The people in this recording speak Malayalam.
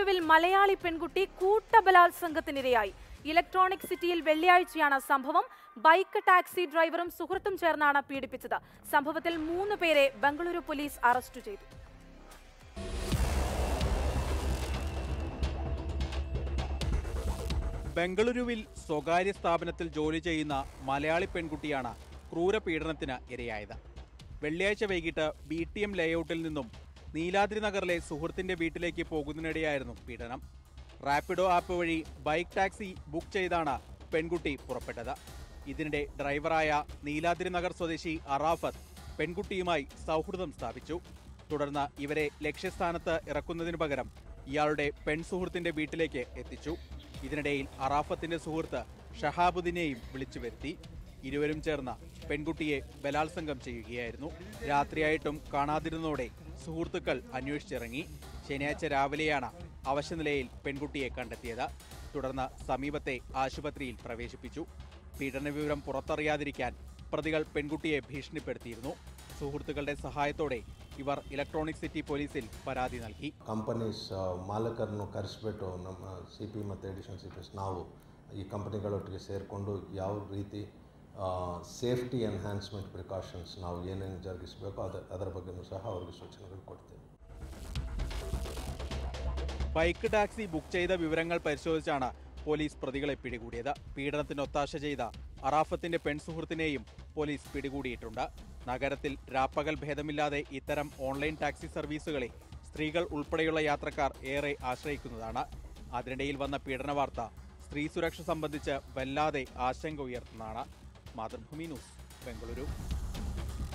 ബംഗളൂരുവിൽ മലയാളി പെൺകുട്ടി കൂട്ടബലാത്സംഗത്തിനിരയായി ഇലക്ട്രോണിക് സിറ്റിയിൽ വെള്ളിയാഴ്ചയാണ് സംഭവം ബൈക്ക് ടാക്സി ഡ്രൈവറും സുഹൃത്തും ചേർന്നാണ് പീഡിപ്പിച്ചത് സംഭവത്തിൽ മൂന്ന് പേരെ ബംഗളൂരു പോലീസ് അറസ്റ്റ് ചെയ്തു ബംഗളൂരുവിൽ സ്വകാര്യ സ്ഥാപനത്തിൽ ജോലി ചെയ്യുന്ന മലയാളി പെൺകുട്ടിയാണ് ക്രൂരപീഡനത്തിന് ഇരയായത് വെള്ളിയാഴ്ച വൈകിട്ട് ബി ടി എം ലേഔട്ടിൽ നിന്നും നീലാദ്രി നഗറിലെ സുഹൃത്തിന്റെ വീട്ടിലേക്ക് പോകുന്നതിനിടെയായിരുന്നു പീഡനം റാപ്പിഡോ ആപ്പ് വഴി ബൈക്ക് ടാക്സി ബുക്ക് ചെയ്താണ് പെൺകുട്ടി പുറപ്പെട്ടത് ഇതിനിടെ ഡ്രൈവറായ നീലാദ്രി നഗർ സ്വദേശി അറാഫത്ത് പെൺകുട്ടിയുമായി സൗഹൃദം സ്ഥാപിച്ചു തുടർന്ന് ഇവരെ ലക്ഷ്യസ്ഥാനത്ത് ഇറക്കുന്നതിനു പകരം ഇയാളുടെ പെൺസുഹൃത്തിന്റെ വീട്ടിലേക്ക് എത്തിച്ചു ഇതിനിടയിൽ അറാഫത്തിന്റെ സുഹൃത്ത് ഷഹാബുദ്ദീനെയും വിളിച്ചു വരുത്തി ഇരുവരും ചേർന്ന് പെൺകുട്ടിയെ ബലാത്സംഗം ചെയ്യുകയായിരുന്നു രാത്രിയായിട്ടും കാണാതിരുന്നതോടെ സുഹൃത്തുക്കൾ അന്വേഷിച്ചിറങ്ങി ശനിയാഴ്ച രാവിലെയാണ് അവശനിലയിൽ പെൺകുട്ടിയെ കണ്ടെത്തിയത് തുടർന്ന് സമീപത്തെ ആശുപത്രിയിൽ പ്രവേശിപ്പിച്ചു പീഡന വിവരം പുറത്തറിയാതിരിക്കാൻ പ്രതികൾ പെൺകുട്ടിയെ ഭീഷണിപ്പെടുത്തിയിരുന്നു സുഹൃത്തുക്കളുടെ സഹായത്തോടെ ഇവർ ഇലക്ട്രോണിക് ಸಿಟಿ പോലീസിൽ പരാതി നൽകി ಕಂಪನೀಸ್ ಮಾಲಕರನ್ನು ಕರೆಸಿಬಿಟ್ಟು ನಮ್ಮ ಸಿ ಪಿ ಮತ್ತು ಎಡಿಷನ್ ಸಿ ಪಿ ನಾವು ಈ ಕಂಪನಿಗಳೊಟ್ಟಿಗೆ ಸೇರಿಕೊಂಡು ಯಾವ ರೀತಿ ಸೇಫ್ಟಿ ಎನ್ಹ್ಯಾನ್ಸ್ಮೆಂಟ್ ಪ್ರಿಕಾಷನ್ಸ್ ನಾವು ಏನೇನು ಜರುಗಿಸಬೇಕು ಅದ ಅದರ ಬಗ್ಗೆನೂ ಸಹ ಅವರಿಗೆ ಸೂಚನೆಗಳು ಕೊಡ್ತೇವೆ ബൈക്ക് ടാക്സി ബുക്ക് ചെയ്ത വിവരങ്ങൾ പരിശോധിച്ചാണ് പോലീസ് പ്രതികളെ പിടികൂടിയത് പീഡനത്തിന് ഒത്താശ ചെയ്ത അറാഫത്തിന്റെ പെൺസുഹൃത്തിനെയും പോലീസ് പിടികൂടിയിട്ടുണ്ട് നഗരത്തിൽ രാപ്പകൽ ഭേദമില്ലാതെ ഇത്തരം ഓൺലൈൻ ടാക്സി സർവീസുകളെ സ്ത്രീകൾ ഉൾപ്പെടെയുള്ള യാത്രക്കാർ ഏറെ ആശ്രയിക്കുന്നതാണ് അതിനിടയിൽ വന്ന പീഡന വാർത്ത സ്ത്രീ സുരക്ഷ സംബന്ധിച്ച് വല്ലാതെ ആശങ്ക ഉയർത്തുന്നതാണ് മാതൃഭൂമി ന്യൂസ് ബംഗളൂരു